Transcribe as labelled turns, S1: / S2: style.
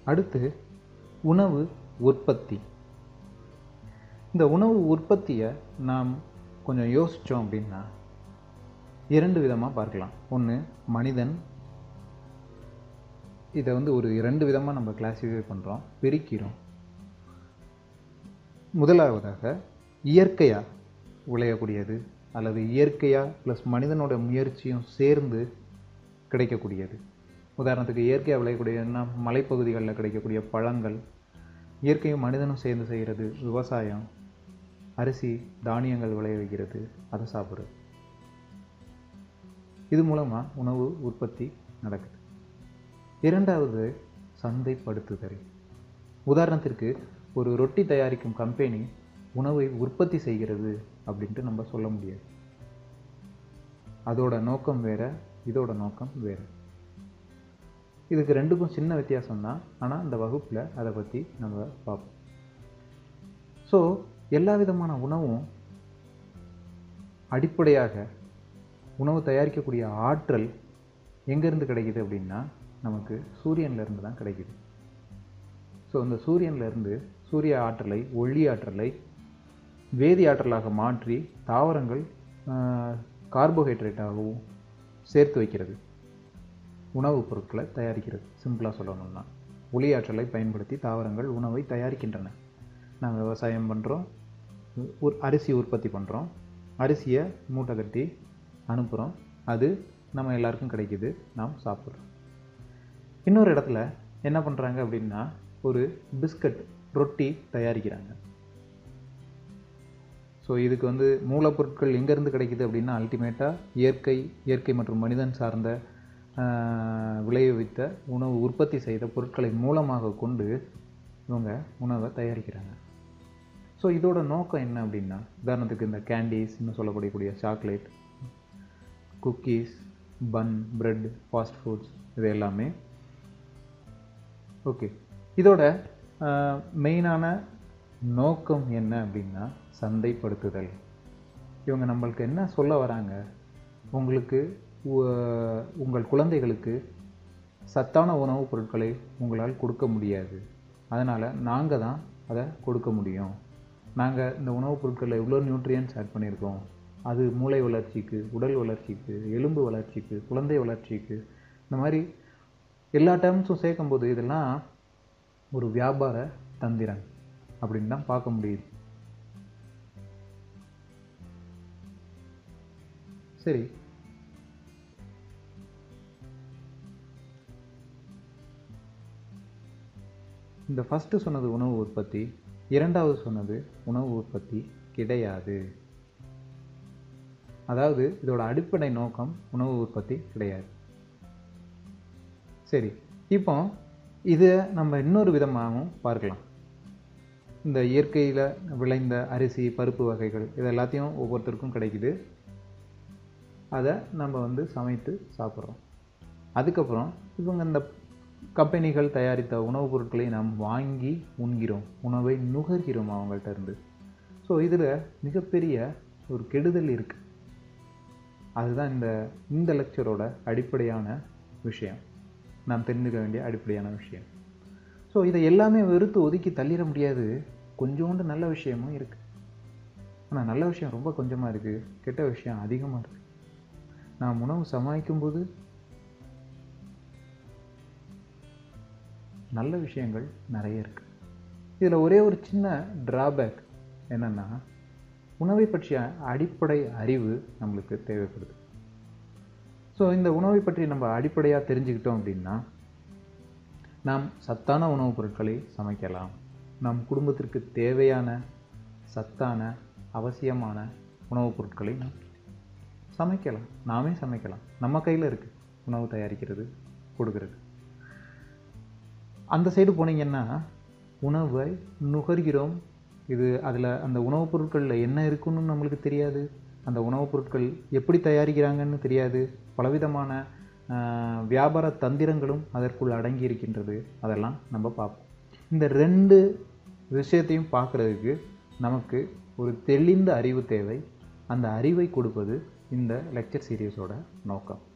S1: அடுத்து உணவு உற்பத்தி இந்த உணவு உற்பத்தியை நாம் கொஞ்சம் யோசித்தோம் அப்படின்னா இரண்டு விதமாக பார்க்கலாம் ஒன்று மனிதன் இதை வந்து ஒரு இரண்டு விதமாக நம்ம கிளாஸிஃபை பண்ணுறோம் பிரிக்கிறோம் முதலாவதாக இயற்கையாக விளையக்கூடியது அல்லது இயற்கையாக ப்ளஸ் மனிதனோட முயற்சியும் சேர்ந்து கிடைக்கக்கூடியது உதாரணத்துக்கு இயற்கையாக விளையக்கூடியதுன்னா மலைப்பகுதிகளில் கிடைக்கக்கூடிய பழங்கள் இயற்கையும் மனிதனும் சேர்ந்து செய்கிறது விவசாயம் அரிசி தானியங்கள் விளைய வைக்கிறது அதை சாப்பிட்றது இது மூலமாக உணவு உற்பத்தி நடக்குது இரண்டாவது சந்தைப்படுத்துதல் உதாரணத்திற்கு ஒரு ரொட்டி தயாரிக்கும் கம்பெனி உணவை உற்பத்தி செய்கிறது அப்படின்ட்டு நம்ம சொல்ல முடியாது அதோட நோக்கம் வேற இதோட நோக்கம் வேறு இதுக்கு ரெண்டுக்கும் சின்ன வித்தியாசம் தான் ஆனால் இந்த வகுப்பில் அதை பற்றி நம்ம பார்ப்போம் ஸோ எல்லா விதமான உணவும் அடிப்படையாக உணவு தயாரிக்கக்கூடிய ஆற்றல் எங்கேருந்து கிடைக்குது அப்படின்னா நமக்கு சூரியன்லேருந்து தான் கிடைக்குது ஸோ இந்த சூரியன்லேருந்து சூரிய ஆற்றலை ஒளி ஆற்றலை வேதி ஆற்றலாக மாற்றி தாவரங்கள் கார்போஹைட்ரேட்டாகவும் சேர்த்து வைக்கிறது உணவுப் பொருட்களை தயாரிக்கிறது சிம்பிளாக சொல்லணும்னா ஒளி ஆற்றலை பயன்படுத்தி தாவரங்கள் உணவை தயாரிக்கின்றன நாங்கள் விவசாயம் பண்ணுறோம் ஒரு அரிசி உற்பத்தி பண்ணுறோம் அரிசியை மூட்டை கட்டி அனுப்புகிறோம் அது நம்ம எல்லாருக்கும் கிடைக்குது நாம் சாப்பிட்றோம் இன்னொரு இடத்துல என்ன பண்ணுறாங்க அப்படின்னா ஒரு பிஸ்கட் ரொட்டி தயாரிக்கிறாங்க ஸோ இதுக்கு வந்து மூலப்பொருட்கள் எங்கேருந்து கிடைக்குது அப்படின்னா அல்டிமேட்டாக இயற்கை இயற்கை மற்றும் மனிதன் சார்ந்த விளைவித்த உணவு உற்பத்தி செய்த பொருட்களை மூலமாக கொண்டு இவங்க உணவை தயாரிக்கிறாங்க ஸோ இதோட நோக்கம் என்ன அப்படின்னா உதாரணத்துக்கு இந்த கேண்டீஸ் இன்னும் சொல்லப்படக்கூடிய chocolate cookies bun bread fast foods இது எல்லாமே ஓகே இதோட மெயினான நோக்கம் என்ன அப்படின்னா சந்தைப்படுத்துதல் இவங்க நம்மளுக்கு என்ன சொல்ல வராங்க உங்களுக்கு உங்கள் குழந்தைகளுக்கு சத்தான உணவுப் பொருட்களை உங்களால் கொடுக்க முடியாது அதனால் நாங்கள் தான் அதை கொடுக்க முடியும் நாங்கள் இந்த உணவுப் பொருட்களில் எவ்வளோ நியூட்ரியன்ஸ் ஆட் பண்ணியிருக்கோம் அது மூளை வளர்ச்சிக்கு உடல் வளர்ச்சிக்கு எலும்பு வளர்ச்சிக்கு குழந்தை வளர்ச்சிக்கு இந்த மாதிரி எல்லா டேர்ம்ஸும் சேர்க்கும்போது இதெல்லாம் ஒரு வியாபார தந்திரம் அப்படின்னு தான் பார்க்க முடியுது சரி இந்த ஃபஸ்ட்டு சொன்னது உணவு உற்பத்தி இரண்டாவது சொன்னது உணவு உற்பத்தி கிடையாது அதாவது இதோட அடிப்படை நோக்கம் உணவு உற்பத்தி கிடையாது சரி இப்போ இதை நம்ம இன்னொரு விதமாகவும் பார்க்கலாம் இந்த இயற்கையில் விளைந்த அரிசி பருப்பு வகைகள் இது எல்லாத்தையும் ஒவ்வொருத்தருக்கும் கிடைக்குது அதை நம்ம வந்து சமைத்து சாப்பிட்றோம் அதுக்கப்புறம் இவங்க இந்த கம்பெனிகள் தயாரித்த உணவுப் பொருட்களை நாம் வாங்கி உண்கிறோம் உணவை நுகர்கிறோம் அவங்கள்ட்ட இருந்து ஸோ இதில் மிகப்பெரிய ஒரு கெடுதல் இருக்குது அதுதான் இந்த இந்த லெக்சரோட அடிப்படையான விஷயம் நாம் தெரிஞ்சுக்க வேண்டிய அடிப்படையான விஷயம் ஸோ இதை எல்லாமே வெறுத்து ஒதுக்கி தள்ளிட முடியாது கொஞ்சோண்டு நல்ல விஷயமும் இருக்குது ஆனால் நல்ல விஷயம் ரொம்ப கொஞ்சமாக இருக்குது கெட்ட விஷயம் அதிகமாக இருக்குது நாம் உணவு சமாளிக்கும்போது நல்ல விஷயங்கள் நிறைய இருக்குது இதில் ஒரே ஒரு சின்ன ட்ராபேக் என்னென்னா உணவை பற்றிய அடிப்படை அறிவு நம்மளுக்கு தேவைப்படுது ஸோ இந்த உணவை பற்றி நம்ம அடிப்படையாக தெரிஞ்சுக்கிட்டோம் அப்படின்னா நாம் சத்தான உணவுப் பொருட்களை சமைக்கலாம் நம் குடும்பத்திற்கு தேவையான சத்தான அவசியமான உணவுப் பொருட்களை நாம் சமைக்கலாம் நாமே சமைக்கலாம் நம்ம கையில் இருக்குது உணவு தயாரிக்கிறது கொடுக்கறது அந்த சைடு போனீங்கன்னா உணவை நுகர்கிறோம் இது அதில் அந்த உணவுப் பொருட்களில் என்ன இருக்குன்னு நம்மளுக்கு தெரியாது அந்த உணவுப் பொருட்கள் எப்படி தயாரிக்கிறாங்கன்னு தெரியாது பலவிதமான வியாபார தந்திரங்களும் அதற்குள் அடங்கி இருக்கின்றது அதெல்லாம் நம்ம பார்ப்போம் இந்த ரெண்டு விஷயத்தையும் பார்க்குறதுக்கு நமக்கு ஒரு தெளிந்த அறிவு தேவை அந்த அறிவை கொடுப்பது இந்த லெக்சர் சீரியஸோட நோக்கம்